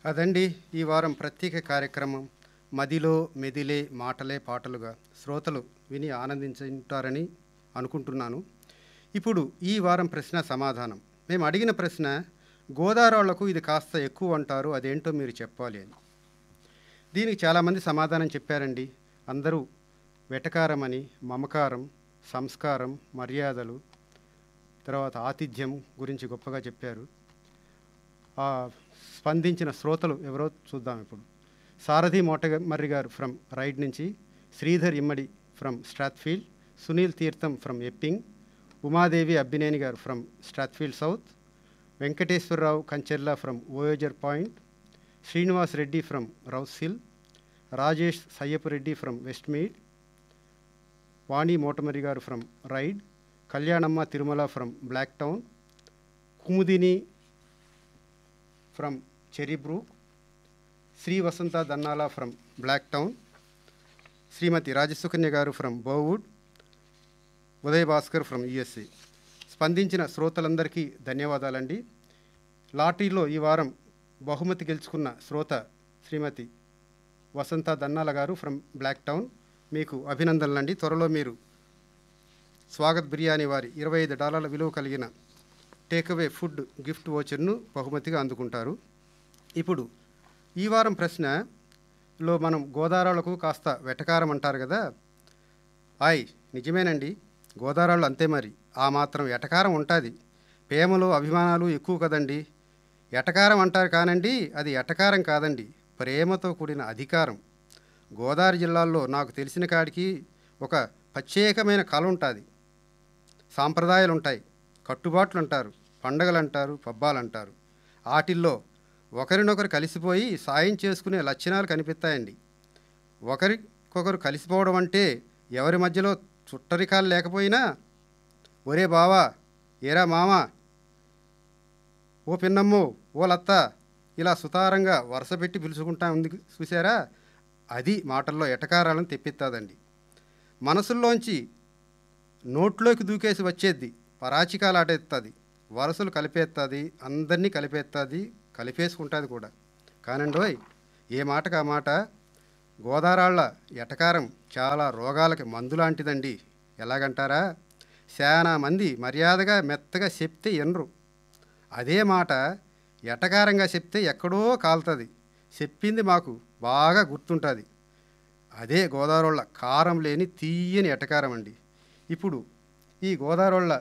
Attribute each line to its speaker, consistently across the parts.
Speaker 1: అదండి ఈ వారం ప్రత్యేక కార్యక్రమం మదిలో మెదిలే మాటలే పాటలుగా శ్రోతలు విని ఆనందించుంటారని అనుకుంటున్నాను ఇప్పుడు ఈ వారం ప్రశ్న సమాధానం మేము అడిగిన ప్రశ్న గోదావరాళ్లకు ఇది కాస్త ఎక్కువ అంటారు అదేంటో మీరు చెప్పాలి అని దీనికి చాలామంది సమాధానం చెప్పారండి అందరూ వెటకారమని మమకారం సంస్కారం మర్యాదలు తర్వాత ఆతిథ్యం గురించి గొప్పగా చెప్పారు ఆ స్పందించిన శ్రోతలు ఎవరో చూద్దాం ఇప్పుడు సారథి మోటమర్రి గారు ఫ్రమ్ రైడ్ నుంచి Sridhar Immadi from Strathfield Sunil Teertham from Epping Umadevi Abbineni garu from Strathfield South Venkateswararao Kancherla from ఓయోజర్ point Srinivas Reddy from Rouse Hill Rajesh Sayyapu Reddy from Westmead Vani Motamarri garu from Ryde Kalyanamma Tirumala from Blacktown Kumudini from Cherrybrook Sri Vasantha Dannala from Blacktown Srimati Rajasukanya garu from బోవుడ్ ఉదయ్ భాస్కర్ ఫ్రమ్ యుఎస్ఏ స్పందించిన శ్రోతలందరికీ ధన్యవాదాలండి లాటరీలో ఈ వారం బహుమతి గెలుచుకున్న శ్రోత శ్రీమతి వసంత దన్నాల గారు ఫ్రమ్ బ్లాక్ టౌన్ మీకు అభినందనలండి త్వరలో మీరు స్వాగత్ బిర్యానీ వారి ఇరవై ఐదు డాలర్ల విలువ కలిగిన టేక్అవే ఫుడ్ గిఫ్ట్ వోచర్ను బహుమతిగా అందుకుంటారు ఇప్పుడు ఈ వారం ప్రశ్నలో మనం గోదావరాలకు కాస్త వెటకారం అంటారు కదా ఆయ్ నిజమేనండి గోదావరాళ్ళు అంతే మరి ఆ మాత్రం ఎటకారం ఉంటుంది ప్రేమలు అభిమానాలు ఎక్కువ కదండి ఎటకారం అంటారు కానండి అది ఎటకారం కాదండి ప్రేమతో కూడిన అధికారం గోదావరి జిల్లాల్లో నాకు తెలిసిన కాడికి ఒక ప్రత్యేకమైన కళ ఉంటుంది సాంప్రదాయాలు ఉంటాయి కట్టుబాట్లు అంటారు పండగలు అంటారు పబ్బాలు అంటారు వాటిల్లో ఒకరినొకరు కలిసిపోయి సాయం చేసుకునే లక్షణాలు కనిపిస్తాయండి ఒకరికొకరు కలిసిపోవడం అంటే ఎవరి మధ్యలో చుట్టరికాలు లేకపోయినా ఒరే బావా ఏరా మామా ఓ పిన్నమ్మో ఓ లత్త ఇలా సుతారంగా వరుస పెట్టి పిలుచుకుంటా ఉంది చూసారా అది మాటల్లో ఎటకారాలను తెప్పిస్తాదండి మనసుల్లోంచి నోట్లోకి దూకేసి వచ్చేది పరాచికాలు ఆటేస్తుంది వరసలు కలిపేస్తుంది అందరినీ కలిపేస్తుంది కలిపేసుకుంటుంది కూడా కానండోయ్ ఏ మాటకు ఆ మాట గోదారాళ్ళ ఎటకారం చాలా రోగాలకి మందు లాంటిదండి ఎలాగంటారా చాలా మంది మర్యాదగా మెత్తగా చెప్తే ఎనరు అదే మాట ఎటకారంగా చెప్తే ఎక్కడో కాలుతుంది చెప్పింది మాకు బాగా గుర్తుంటుంది అదే గోదావరిళ్ళ కారం లేని తీయని ఎటకారం అండి ఇప్పుడు ఈ గోదావరిళ్ళ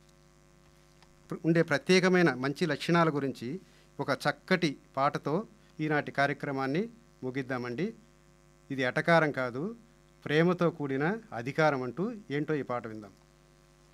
Speaker 1: ఉండే ప్రత్యేకమైన మంచి లక్షణాల గురించి ఒక చక్కటి పాటతో ఈనాటి కార్యక్రమాన్ని ముగిద్దామండి ఇది ఎటకారం కాదు ప్రేమతో కూడిన అధికారం అంటూ ఏంటో ఈ పాట విందాం